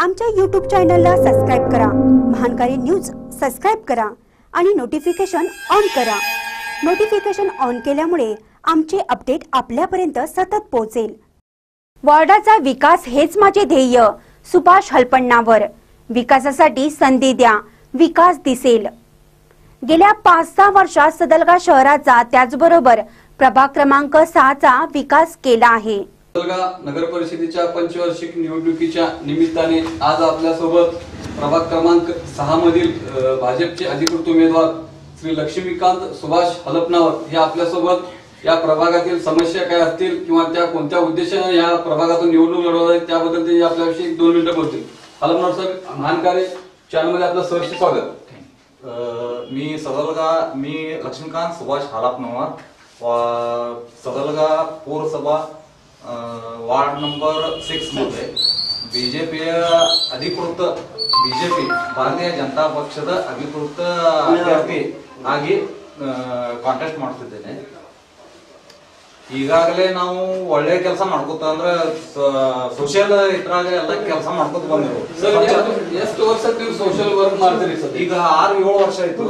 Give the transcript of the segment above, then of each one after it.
आमच्या यूट्यूब चॅनलला सबस्क्राईब करा महानकारी न्यूज सबस्क्राईब करा आणि नोटिफिकेशन ऑन करा नोटिफिकेशन ऑन केल्यामुळे आमचे अपडेट आपल्यापर्यंत सतत पोहोचेल वॉर्डाचा विकास हेच माझे ध्येय सुभाष हलपण्णावर विकासासाठी संधी द्या विकास दिसेल गेल्या पाच सहा वर्षात सदलगा शहराचा त्याचबरोबर प्रभाग क्रमांक सहाचा विकास केला आहे जळगाव नगर परिषदेच्या पंचवार्षिक निवडणुकीच्या निमित्ताने आज आपल्यासोबत प्रभाग क्रमांक सहा मधील अ, भाजपचे अधिकृत उमेदवार श्री लक्ष्मीकांत सुभाष हलपनावर हे आपल्यासोबत या प्रभागातील समस्या काय असतील किंवा त्या कोणत्या उद्देशाने या प्रभागातून निवडणूक लढवत आहेत त्याबद्दल ते आपल्याविषयी एक दोन मिनिटं बोलतील हलपनावर सर महानकार्य चॅनलमध्ये आपलं सहर्ष स्वागत अ, मी सदलगा मी लक्ष्मीकांत सुभाष हालापनवर वा- सदलगा पौरसभा अ, वार्ड नंबर सिक्स मध्ये ಬಿಜೆಪಿಯ ಅಧಿಕೃತ ಬಿಜೆಪಿ ಭಾರತೀಯ ಜನತಾ ಪಕ್ಷದ ಅಧಿಕೃತ ಅಭ್ಯರ್ಥಿ ಆಗಿ ಕಾಂಟೆಸ್ಟ್ ಮಾಡ್ತಿದ್ದೇನೆ ಈಗಾಗಲೇ ನಾವು ಒಳ್ಳೆ ಕೆಲಸ ಮಾಡ್ಕೊತ ಅಂದ್ರೆ ಸೋಷಿಯಲ್ ಇದ್ರಾಗ ಎಲ್ಲ ಕೆಲಸ ಮಾಡ್ಕೊತ ಬಂದಿರು ಸರ್ ಎಷ್ಟು- ಎಷ್ಟು ವರ್ಷ ನೀವು ಸೋಷಿಯಲ್ ವರ್ಕ್ ಮಾಡ್ತೀರಿ ಸರ್ ಈಗ ಆರು ಏಳು ವರ್ಷ ಆಯ್ತು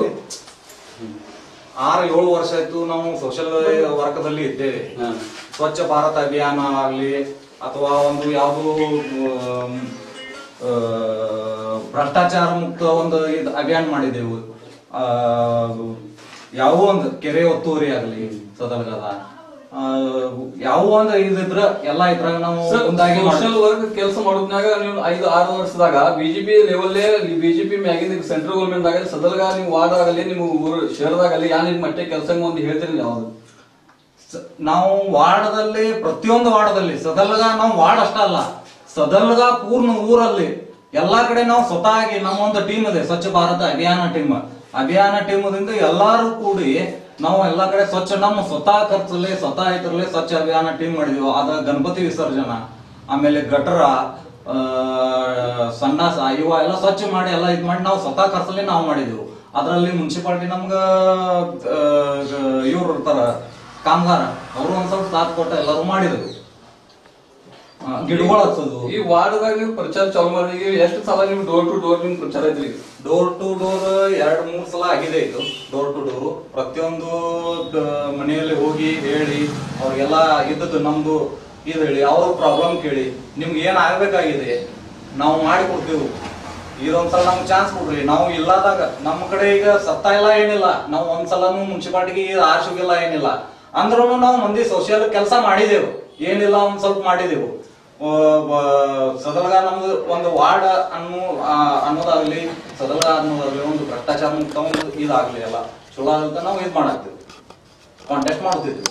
ಆರು ಏಳು ವರ್ಷ ಆಯ್ತು ನಾವು ಸೋಷಿಯಲ್ ವರ್ಗದಲ್ಲಿ ಇದ್ದೇವೆ ಹಾ. ಸ್ವಚ್ಛ ಭಾರತ್ ಅಭಿಯಾನ ಆಗಲಿ ಅಥವಾ ಒಂದು ಯಾವುದು ಭ್ರಷ್ಟಾಚಾರ ಮುಕ್ತ ಒಂದು ಇದು ಅಭಿಯಾನ ಮಾಡಿದೆವು ಆ, ಯಾವ ಒಂದು ಕೆರೆ ಒತ್ತುವರಿ ಆಗಲಿ ಸದಲ್ಗದ ಆ, ಯಾವ ಒಂದು ಇದ್ರ ಎಲ್ಲ ಇದ್ರಾಗ ನಾವು ಮುಂದಾಗಿ ಸೋಷಿಯಲ್ ಮಾಡ್ತೀವಿ. ವರ್ಕ್ ಕೆಲಸ ಮಾಡೋದ್ನಾಗ ನೀವು ಐದು ಆರು ವರ್ಷದಾಗ ಬಿಜೆಪಿ ಲೆವೆಲ್ಲೇ ಬಿಜೆಪಿ ಮ್ಯಾಗಿಂದ ಸೆಂಟ್ರಲ್ ಗೌರ್ಮೆಂಟ್ ದಾಗ ಸದಲ್ಗ ನೀವು ವಾರ್ಡ್ ಆಗಲಿ ನಿಮ್ಮ ಊರು ಶಹರದಾಗಲಿ ಯಾ ನಿಮ್ ಮಟ್ಟ ಕೆಲಸ ಒಂದು ಹೇಳ್ತೀರಿ ಯಾವ್ದು ಸ- ನಾವು ವಾರ್ಡದಲ್ಲಿ ಪ್ರತಿಯೊಂದು ವಾರ್ಡದಲ್ಲಿ ಸದಲ್ಗ ನಾವು ವಾರ್ಡ್ ಅಷ್ಟ ಅಲ್ಲ ಸದಲ್ಗ ಪೂರ್ಣ ಊರಲ್ಲಿ ಎಲ್ಲಾ ಕಡೆ ನಾವು ಸ್ವತಃ ಆಗಿ ನಮ್ಮ ಒಂದು ಟೀಮ್ ಇದೆ ಸ್ವಚ್ಛ ಭಾರತ ಅಭಿಯಾನ ಟೀಮ್ ಅಭಿಯಾನ ಟೀಮದಿಂದ ಎಲ್ಲಾರು ಕೂಡಿ ನಾವು ಎಲ್ಲಾ ಕಡೆ ಸ್ವಚ್ಛ ನಮ್ಮ ಸ್ವತಃ ಖರ್ಚಲ್ಲಿ ಸ್ವತಃ ಇದ್ರಲ್ಲಿ ಸ್ವಚ್ಛ ಅಭಿಯಾನ ಟೀಮ್ ಮಾಡಿದೀವಿ ಅದ ಗಣಪತಿ ವಿಸರ್ಜನಾ ಆಮೇಲೆ ಗಟರ ಆ, ಸಂಡಾಸ ಇವ ಎಲ್ಲ ಸ್ವಚ್ಛ ಮಾಡಿ ಎಲ್ಲ ಇದ್ ಮಾಡಿ ನಾವು ಸ್ವತಃ ಖರ್ಚಲ್ಲಿ ನಾವು ಮಾಡಿದೆವು ಅದರಲ್ಲಿ ಮುನ್ಸಿಪಾಲಿಟಿ ನಮ್ಗ ಇವ್ರು ಇರ್ತಾರ ಕಾಮಗಾರ ಅವರು ಒಂದ್ ಸ್ವಲ್ಪ ಸಾಥ್ ಕೊಟ್ಟ ಎಲ್ಲರೂ ಮಾಡಿದ್ರು ಆ, ಗಿಡಗಳು ಹಚ್ಚೋದು ಈ ವಾರ್ಡ್ದಾಗ ನೀವು ಪ್ರಚಾರ ಚಾಲು ಮಾಡಿ ಎಷ್ಟು ಸಲ ನೀವು ಡೋರ್ ಟು ಡೋರ್ ನಿಮ್ ಪ್ರಚಾರ ಐತ್ರಿ ಡೋರ್ ಟು ಡೋರ್ ಎರಡ್ ಮೂರ್ ಸಲ ಆಗಿದೆ ಇದು ಡೋರ್ ಟು ಡೋರ್ ಪ್ರತಿಯೊಂದು ಡ- ಮನೆಯಲ್ಲಿ ಹೋಗಿ ಹೇಳಿ ಅವ್ರಿಗೆಲ್ಲ ಇದ್ದದ್ದು ನಮ್ದು ಇದು ಹೇಳಿ ಅವ್ರ ಪ್ರಾಬ್ಲಮ್ ಕೇಳಿ ನಿಮ್ಗೆ ಏನ್ ಆಗ್ಬೇಕಾಗಿದೆ ನಾವು ಮಾಡಿ ಕೊಡ್ತೇವೆ ಇದೊಂದ್ಸಲ ನಮ್ಗೆ ಚಾನ್ಸ್ ಕೊಡ್ರಿ ನಾವು ಇಲ್ಲದಾಗ ನಮ್ಮ ಕಡೆ ಈಗ ಸತ್ತ ಇಲ್ಲ ಏನಿಲ್ಲ ನಾವು ಒಂದ್ಸಲನು ಮುನ್ಸಿಪಾಲಿಟಿಗೆ ಆರ್ಶಿಗಿಲ್ಲ ಏನಿಲ್ಲ ಅಂದ್ರೂ ನಾವು ಮಂದಿ ಸೋಷಿಯಲ್ ಕೆಲಸ ಮಾಡಿದೆವು ಏನಿಲ್ಲ ಒಂದ್ ಸ್ವಲ್ಪ ಮಾಡಿದೆವು ಆ, ಬ- ಸದಲಗ ನಮ್ದು ಒಂದು ವಾರ್ಡ್ ಅನ್ನೋ ಆ, ಅನ್ನೋದಾಗ್ಲಿ ಸದಲಗ ಅನ್ನೋದಾಗ್ಲಿ ಒಂದು ಭ್ರಷ್ಟಾಚಾರ ಮುಕ್ತ ಒಂದು ಇದಾಗ್ಲಿ ಎಲ್ಲ ಚಲೋ ಆಗಂತ ನಾವು ಇದ್ ಮಾಡಾಕ್ತಿವಿ ಕಾಂಟ್ಯಾಕ್ಟ್ ಮಾಡ್ತಿದ್ವಿ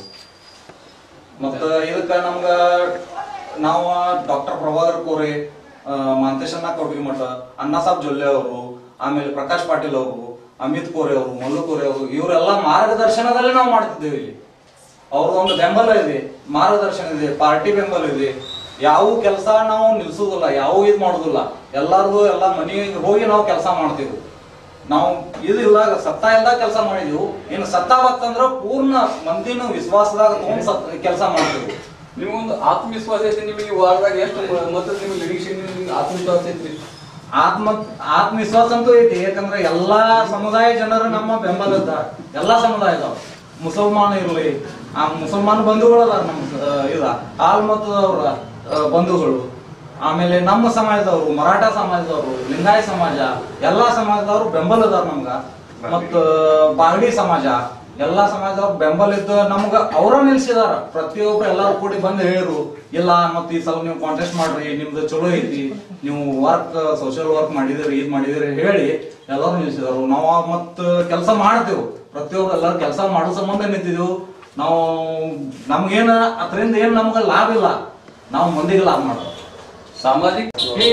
ಮತ್ತ ಇದಕ್ಕ ನಮ್ಗ ನಾವು ಡಾಕ್ಟರ್ ಪ್ರಭಾಕರ್ ಕೋರೆ ಆ, ಮಾಂತೇಶಣ್ಣ ಕೌಟಿಗೆ ಮಠ ಅಣ್ಣಾ ಸಾಬ್ ಜೊಲ್ಲೆ ಅವರು ಆಮೇಲೆ ಪ್ರಕಾಶ್ ಪಾಟೀಲ್ ಅವರು ಅಮಿತ್ ಕೋರೆ ಅವರು ಮಲ್ಲು ಕೋರೆ ಅವರು ಇವರೆಲ್ಲ ಮಾರ್ಗದರ್ಶನದಲ್ಲೇ ನಾವು ಮಾಡ್ತಿದ್ದೇವೆ ಇಲ್ಲಿ ಅವ್ರದ್ದು ಒಂದು ಬೆಂಬಲ ಇದೆ ಮಾರ್ಗದರ್ಶನ ಇದೆ ಪಾರ್ಟಿ ಬೆಂಬಲ ಇದೆ ಯಾವ ಕೆಲಸ ನಾವು ನಿಲ್ಸುದಿಲ್ಲ ಯಾವ ಇದ್ ಮಾಡುದಿಲ್ಲ ಎಲ್ಲಾರ್ದು ಎಲ್ಲ ಮನೆಗೆ ಹೋಗಿ ನಾವು ಕೆಲಸ ಮಾಡ್ತೀವಿ ನಾವು ಇದಿಲ್ಲ ಸತ್ತ ಇಲ್ದಾಗ ಕೆಲಸ ಮಾಡಿದೀವಿ ಇನ್ನು ಸತ್ತ ಬಂತಂದ್ರ ಪೂರ್ಣ ಮಂದಿನ ವಿಶ್ವಾಸದಾಗ ತಗೊಂಡ್ ಸತ್ ಕೆಲಸ ಮಾಡ್ತೀವಿ ನಿಮ್ಗೊಂದು ಆತ್ಮವಿಶ್ವಾಸ ಐತಿ ನಿಮಗೆ ಈ ವಾರ್ಡ್ದಾಗ ಎಷ್ಟು ಮತ್ತೆ ನಿಮ್ಗೆ ಲೀಡರ್ಶಿಪ್ ನಿಮ್ಗೆ ಆತ್ಮವಿಶ್ವಾಸ ಐತ್ರಿ ಆತ್ಮ ಆತ್ಮವಿಶ್ವಾಸ ಅಂತೂ ಐತಿ ಯಾಕಂದ್ರೆ ಎಲ್ಲಾ ಸಮುದಾಯ ಜನರು ನಮ್ಮ ಬೆಂಬಲ ಇದ್ದಾರೆ ಎಲ್ಲಾ ಸಮುದಾಯದವ್ರು ಮುಸಲ್ಮಾನ ಇರ್ಲಿ ಆ ಮುಸಲ್ಮಾನ ಬಂಧುಗಳು ಅದಾರ ನಮ್ಮ ಸ- ಇದ ಆಲ್ಮತದವ್ರ ಆ, ಬಂಧುಗಳು ಆಮೇಲೆ ನಮ್ಮ ಸಮಾಜದವರು ಮರಾಠ ಸಮಾಜದವರು ಲಿಂಗಾಯತ ಸಮಾಜ ಎಲ್ಲಾ ಸಮಾಜದವರು ಬೆಂಬಲ ಅದಾರ ನಮ್ಗ ಮತ್ತ ಬಾಗಡಿ ಸಮಾಜ ಎಲ್ಲಾ ಸಮಾಜದವ್ರ ಬೆಂಬಲ ಇದ್ದು ನಮ್ಗ ಅವರ ನಿಲ್ಸಿದಾರ ಪ್ರತಿಯೊಬ್ರು ಎಲ್ಲಾರು ಕೂಡಿ ಬಂದು ಹೇಳಿರು ಇಲ್ಲ ಮತ್ ಈ ಸಲ ನೀವು ಕಾಂಟೆಸ್ಟ್ ಮಾಡ್ರಿ ನಿಮ್ದು ಚಲೋ ಐತಿ ನೀವು ವರ್ಕ್ ಸೋಷಿಯಲ್ ವರ್ಕ್ ಮಾಡಿದಿರಿ ಇದ್ ಮಾಡಿದಿರಿ ಹೇಳಿ ಎಲ್ಲಾರು ನಿಲ್ಸಿದಾರು ನಾವು ಮತ್ ಕೆಲಸ ಮಾಡ್ತೇವೆ ಪ್ರತಿಯೊಬ್ರು ಎಲ್ಲಾರು ಕೆಲಸ ಮಾಡೋ ಸಂಬಂಧ ನಿಂತಿದೆವು ನಾವು ನಮ್ಗೇನ ಅದರಿಂದ ಏನ್ ನಮ್ಗ ಲಾಭ ಇಲ್ಲ ನಾವು ಮಂದಿಗೆ ಲಾಭ ಮಾಡೋದು ಸಾಮಾಜಿಕ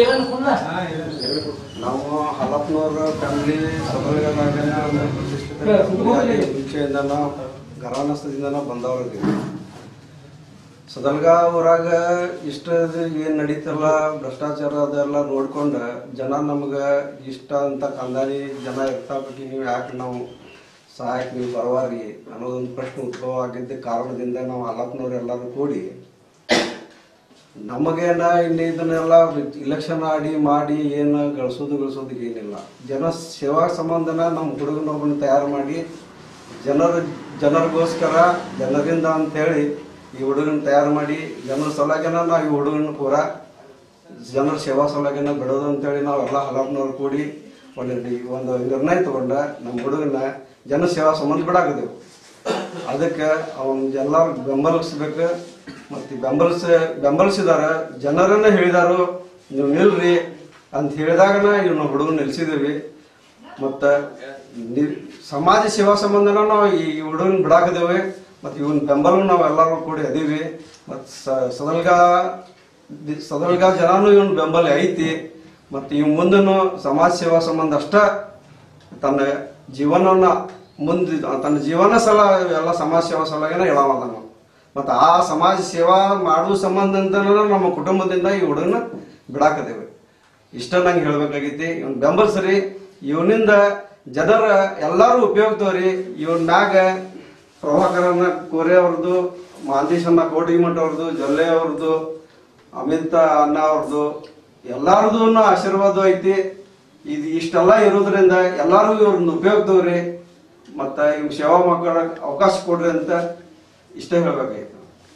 ನಾವು ಹಲಪ್ನವ್ರ ಫ್ಯಾಮಿಲಿ ಸದಳಗದಾಗ ಮುಂಚೆಯಿಂದ ನಾವು ಗರ್ವಾನಸ್ತದಿಂದ ನಾವು ಬಂದವ್ರು ಇದೀವಿ ಸದಲ್ಗ ಊರಾಗ ಇಷ್ಟ ಏನ್ ನಡೀತಲ್ಲ ಭ್ರಷ್ಟಾಚಾರ ಅದೆಲ್ಲ ನೋಡ್ಕೊಂಡು ಜನ ನಮ್ಗೆ ಇಷ್ಟ ಅಂತ ಕಂದಾನಿ ಜನ ಇರ್ತಾಪಟ್ಟಿ ನೀವು ಯಾಕೆ ನಾವು ಸಹಾಯಕ್ಕೆ ನೀವು ಬರವಾರಿ ಅನ್ನೋದೊಂದು ಪ್ರಶ್ನೆ ಉದ್ಭವ ಆಗಿದ್ದ ಕಾರಣದಿಂದ ನಾವು ಹಲಪ್ನವ್ರು ಎಲ್ಲರೂ ಕೂಡಿ ನಮಗೇನ ಇನ್ನು ಇದನ್ನೆಲ್ಲ ಇಲೆಕ್ಷನ್ ಆಡಿ ಮಾಡಿ ಏನು ಗಳಿಸೋದು ಗಳಿಸೋದು ಏನಿಲ್ಲ ಜನ ಸೇವಾ ಸಂಬಂಧನ ನಮ್ಮ ಹುಡುಗನೊಬ್ಬನ ತಯಾರು ಮಾಡಿ ಜನರ ಜನರಿಗೋಸ್ಕರ ಜನರಿಂದ ಅಂತೇಳಿ ಈ ಹುಡುಗನ ತಯಾರು ಮಾಡಿ ಜನರ ಸಲುವಾಗಿನ ನಾವು ಈ ಹುಡುಗನ ಪೂರ ಜನರ ಸೇವಾ ಸಲುವಾಗಿನ ಬಿಡೋದು ಅಂತೇಳಿ ನಾವೆಲ್ಲ ಹಲವಾರು ಕೂಡಿ ಒಂದು ಡಿ- ಒಂದು ನಿರ್ಣಯ ತಗೊಂಡ ನಮ್ಮ ಹುಡುಗನ ಜನ ಸೇವಾ ಸಂಬಂಧ ಬಿಡಾಕದೇವು ಅದಕ್ಕೆ ಅವನ್ ಎಲ್ಲಾರು ಬೆಂಬಲಿಸ್ಬೇಕು ಮತ್ತೆ ಬೆಂಬಲಿಸ ಬೆಂಬಲಿಸಿದಾರ ಜನರನ್ನ ಹೇಳಿದಾರು ನೀವು ನಿಲ್ರಿ ಅಂತ ಹೇಳಿದಾಗನ ಇವ್ನ ಹುಡುಗನ ನಿಲ್ಸಿದೀವಿ ಮತ್ತ ನಿ- ಸಮಾಜ ಸೇವಾ ಸಂಬಂಧನ ನಾವು ಈ ಹುಡುಗನ ಬಿಡಾಕದೇವಿ ಮತ್ತೆ ಇವನ್ ಬೆಂಬಲ ನಾವು ಎಲ್ಲರೂ ಕೂಡಿ ಅದೀವಿ ಮತ್ ಸ- ಸದಲ್ಗ ದಿ- ಸದಲ್ಗ ಜನನು ಇವನ್ ಬೆಂಬಲ ಐತಿ ಮತ್ತೆ ಇವ್ ಮುಂದನು ಸಮಾಜ ಸೇವಾ ಸಂಬಂಧ ಅಷ್ಟ ತನ್ನ ಜೀವನವನ್ನ ಮುಂದೆ ತನ್ನ ಜೀವನ ಸಲ ಎಲ್ಲ ಸಮಾಜ ಸೇವಾ ಸಲುವಾಗಿನ ಹೇಳವಲ್ಲ ನಾವು ಮತ್ತು ಆ ಸಮಾಜ ಸೇವಾ ಮಾಡುವ ಸಂಬಂಧ ಅಂತನ ನಮ್ಮ ಕುಟುಂಬದಿಂದ ಈ ಹುಡುಗನ ಬಿಡಾಕದೇವೆ ಇಷ್ಟ ನಂಗೆ ಹೇಳ್ಬೇಕಾಗೈತಿ ಇವನ್ ಬೆಂಬಲಿಸ್ರಿ ಇವನಿಂದ ಜನರ ಎಲ್ಲಾರು ಉಪಯೋಗ ತೋರಿ ಇವನ್ ಮ್ಯಾಗ ಪ್ರಭಾಕರನ ಕೋರೆ ಅವ್ರದ್ದು ಮಾಂದೇಶನ್ನ ಕೋಟಿಮಠ ಅವ್ರದ್ದು ಜೊಲ್ಲೆ ಅವ್ರದ್ದು ಅಮಿತ್ ಅಣ್ಣ ಅವ್ರದ್ದು ಎಲ್ಲಾರದು ಆಶೀರ್ವಾದ ಐತಿ ಇದು ಇಷ್ಟೆಲ್ಲ ಇರೋದ್ರಿಂದ ಎಲ್ಲಾರು ಇವ್ರನ್ನ ಉಪಯೋಗ ತಗೋರಿ ಮತ್ತ ಇವ್ ಸೇವಾ ಮಕ್ಕಳ ಅವಕಾಶ ಕೊಡ್ರಿ ಅಂತ ಇಷ್ಟ ಹೇಳ್ಬೇಕಾಯ್ತು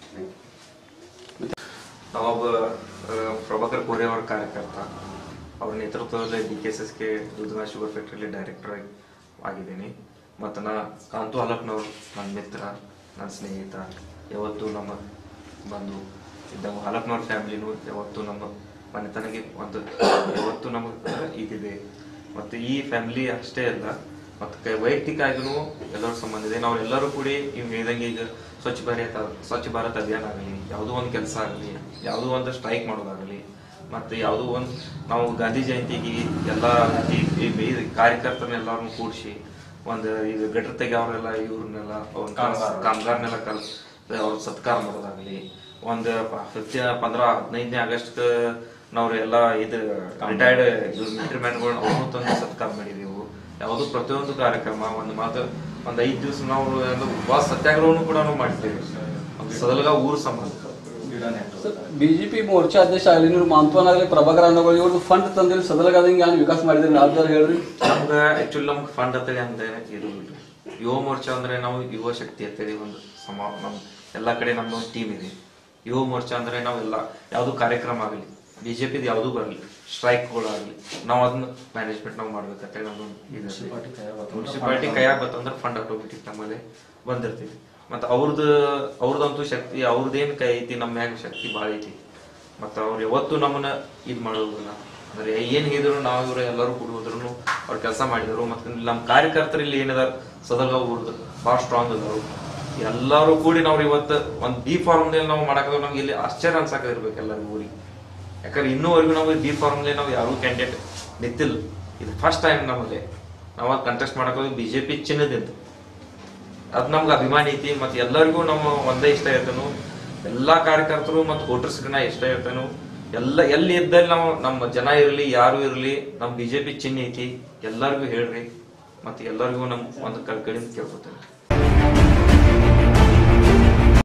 ನಾವೊಬ್ಬ ಆ, ಪ್ರಭಾಕರ್ ಕೋರೆ ಅವರ ಕಾರ್ಯಕರ್ತ ಅವ್ರ ನೇತೃತ್ವದಲ್ಲಿ D K S S K Dudhana sugar ಫ್ಯಾಕ್ಟ್ರಿಲಿ ಡೈರೆಕ್ಟರ್ ಆಗಿ ಆಗಿದ್ದೀನಿ ಮತ್ತು ನಾ ಕಾಂತು ಹಲಪ್ನವ್ರು ನನ್ನ ಮಿತ್ರ ನನ್ನ ಸ್ನೇಹಿತ ಯಾವತ್ತೂ ನಮ್ಮ ಬಂದು ಇದ್ದಂಗೆ ಹಲಪ್ನವ್ರ ಫ್ಯಾಮಿಲಿನೂ ಯಾವತ್ತೂ ನಮ್ಮ ಮನೆತನಗೆ ಒಂದು ಯಾವತ್ತೂ ನಮಗೆ ಇದಿದೆ ಮತ್ತು ಈ ಫ್ಯಾಮಿಲಿ ಅಷ್ಟೇ ಅಲ್ಲ ಮತ್ತು ವೈಯಕ್ತಿಕ ಆಗಿನೂ ಎಲ್ಲರ ಸಂಬಂಧ ಇದೆ ನಾವು ಎಲ್ಲರೂ ಕೂಡಿ ನೀವು ಹೇಳಿದಂಗೆ ಈಗ ಸ್ವಚ್ಛ ಭಾರತ್ ಸ್ವಚ್ಛ ಭಾರತ್ ಅಭಿಯಾನ ಆಗಲಿ ಯಾವುದೋ ಒಂದು ಕೆಲಸ ಆಗಲಿ ಯಾವುದೋ ಒಂದು ಸ್ಟ್ರೈಕ್ ಮಾಡೋದಾಗಲಿ ಮತ್ತು ಯಾವುದೋ ಒಂದು ನಾವು ಗಾಂಧಿ ಜಯಂತಿಗೆ ಎಲ್ಲ ಈ ಈ ಈ ಕಾರ್ಯಕರ್ತರನ್ನ ಎಲ್ಲರನ್ನು ಕೂಡಿಸಿ ಒಂದು ಈಗ ಗಟ್ರ ತೆಗೆಯವ್ರೆಲ್ಲ ಇವ್ರನ್ನೆಲ್ಲ ಅವ್ರನ್ನ ಕರ್ಸ್- ಕಾಮಗಾರನೆಲ್ಲ ಕಲ್ ಅವ್ರ ಸತ್ಕಾರ ಮಾಡೋದಾಗಲಿ ಒಂದು ಫಿಫ್ಟಿ ಪಂದ್ರ ಹದಿನೈದನೇ ಆಗಸ್ಟ್ ನಾವು ಎಲ್ಲ ಇದು ರಿಟೈರ್ಡ್ ಇವ್ರ ಮಿಲಿಟರಿ ಮ್ಯಾನ್ಗಳನ್ನ ಅವ್ರನ್ನೂ ತಂದು ಸತ್ಕಾರ ಮಾಡಿದೆವು ಯಾವುದು ಪ್ರತಿಯೊಂದು ಕಾರ್ಯಕ್ರಮ ಒಂದು ಮಾತು ಒಂದು ಐದು ದಿವಸ ನಾವು ಒಂದು ಉಪವಾಸ ಸತ್ಯಾಗ್ರಹವನ್ನು ಕೂಡ ನಾವು ಮಾಡ್ತೇವೆ ಒಂದು ಸದಲಗ ಊರು ಸಂಬಂಧ ಬಿಜೆಪಿ ಮೋರ್ಚಾ ಅಧ್ಯಕ್ಷ ಆಗಲಿ ನೀವು ಮಾಂತ್ವನ್ ಆಗಲಿ ಪ್ರಭಾಕರ್ ಅನ್ನಗಳು ಇವ್ರದ್ದು ಫಂಡ್ ತಂದಿಲ್ಲ ಸದಲಗಾದಂಗೆ ಏನು ವಿಕಾಸ ಮಾಡಿದ್ರಿ ಯಾವ್ದಾರು ಹೇಳ್ರಿ ನಮ್ಗ ಆಕ್ಚುಲಿ ನಮ್ಗೆ ಫಂಡ್ ಅಂತೇಳಿ ಹಂಗೆ ಇದು ಇಲ್ರಿ ಯುವ ಮೋರ್ಚಾ ಅಂದ್ರೆ ನಾವು ಯುವ ಶಕ್ತಿ ಅಂತೇಳಿ ಒಂದು ಸಮ ನಮ್ ಎಲ್ಲಾ ಕಡೆ ನಮ್ದು ಒಂದು ಟೀಮ್ ಇದೆ ಯುವ ಮೋರ್ಚಾ ಅಂದ್ರೆ ನಾವೆಲ್ಲ ಯಾವ್ದು ಕಾರ್ಯಕ್ರಮ ಆಗಲಿ ಬಿಜೆಪಿದು ಯಾವ್ದು ಬರಲಿ ಸ್ಟ್ರೈಕ್ಗಳಾಗಲಿ ನಾವು ಅದನ್ನ ಮ್ಯಾನೇಜ್ಮೆಂಟ್ ನಾವು ಮಾಡ್ಬೇಕಂತೇಳಿ ನಮ್ದೊಂದು ಇದು ಮುನ್ಸಿಪಾಲಿಟಿ ಕೈಯಾಗ ಬತ್ತಂದ್ರೆ ಫಂಡ್ ಆಟೋಮೆಟಿಕ್ ನಮ್ಮಲ್ಲಿ ಬಂದಿರ್ತೀವಿ ಮತ್ತೆ ಅವ್ರದ್ದು ಅವ್ರದಂತೂ ಶಕ್ತಿ ಅವ್ರದ್ದೇನು ಕೈ ಐತಿ ನಮ್ಮ ಮ್ಯಾಗ ಶಕ್ತಿ ಭಾಳ ಐತಿ ಮತ್ತು ಅವ್ರು ಯಾವತ್ತೂ ನಮ್ಮನ್ನ ಇದು ಮಾಡೋದಿಲ್ಲ ಅಂದ್ರೆ ಏನ್ ಹೇಳಿದ್ರು ನಾವು ಇವರು ಎಲ್ಲರೂ ಕೂಡಿ ಹೋದ್ರು ಅವ್ರು ಕೆಲಸ ಮಾಡಿದ್ರು ಮತ್ತೆ ನಮ್ಮ ಕಾರ್ಯಕರ್ತರು ಇಲ್ಲಿ ಏನಿದಾರ ಸದಲ್ಗ ಊರ್ದು ಭಾಳ ಸ್ಟ್ರಾಂಗ್ ಅದಾರು ಎಲ್ಲರೂ ಕೂಡಿ ನಾವು ಇವತ್ತು ಒಂದು ಬಿ ಫಾರ್ಮ್ದಲ್ಲಿ ನಾವು ಮಾಡಕ್ಕೆ ನಮ್ಗೆ ಇಲ್ಲಿ ಆಶ್ಚರ್ಯ ಅನ್ಸಕ ಇರ್ಬೇಕು ಎಲ್ಲರಿಗೂ ಊರಿಗೆ ಯಾಕಂದ್ರೆ ಇನ್ನೂವರೆಗೂ ನಾವು ಬಿ ಫಾರ್ಮ್ಲಿ ನಾವು ಯಾರು ಕ್ಯಾಂಡಿಡೇಟ್ ನಿಂತಿಲ್ಲ ಇದು ಫಸ್ಟ್ ಟೈಮ್ ನಮಗೆ ನಾವು ಕಂಟೆಸ್ಟ್ ಮಾಡಕ್ಕೆ ಬಿ ಜೆ ಪಿ ಚಿನ್ನದಿಂದ ಅದ್ ನಮ್ಗೆ ಅಭಿಮಾನಿ ಐತಿ ಮತ್ತೆ ಎಲ್ಲರಿಗೂ ನಾವು ಒಂದೇ ಇಷ್ಟ ಇರ್ತೇನು ಎಲ್ಲಾ ಕಾರ್ಯಕರ್ತರು ಮತ್ತು ವೋಟರ್ಸ್ಗೆ ನಾ ಇಷ್ಟ ಇರ್ತೇನು ಎಲ್ಲ ಎಲ್ಲಿ ಇದ್ದಲ್ಲಿ ನಾವು ನಮ್ಮ ಜನ ಇರಲಿ ಯಾರು ಇರಲಿ ನಮ್ಮ ಬಿಜೆಪಿ ಚಿಹ್ನೆ ಐತಿ ಎಲ್ಲರಿಗೂ ಹೇಳ್ರಿ ಮತ್ತೆ ಎಲ್ಲರಿಗೂ ನಮ್ ಒಂದು ಕಳ್ಕಳಿಂದ ಕೇಳ್ಕೊತೇನೆ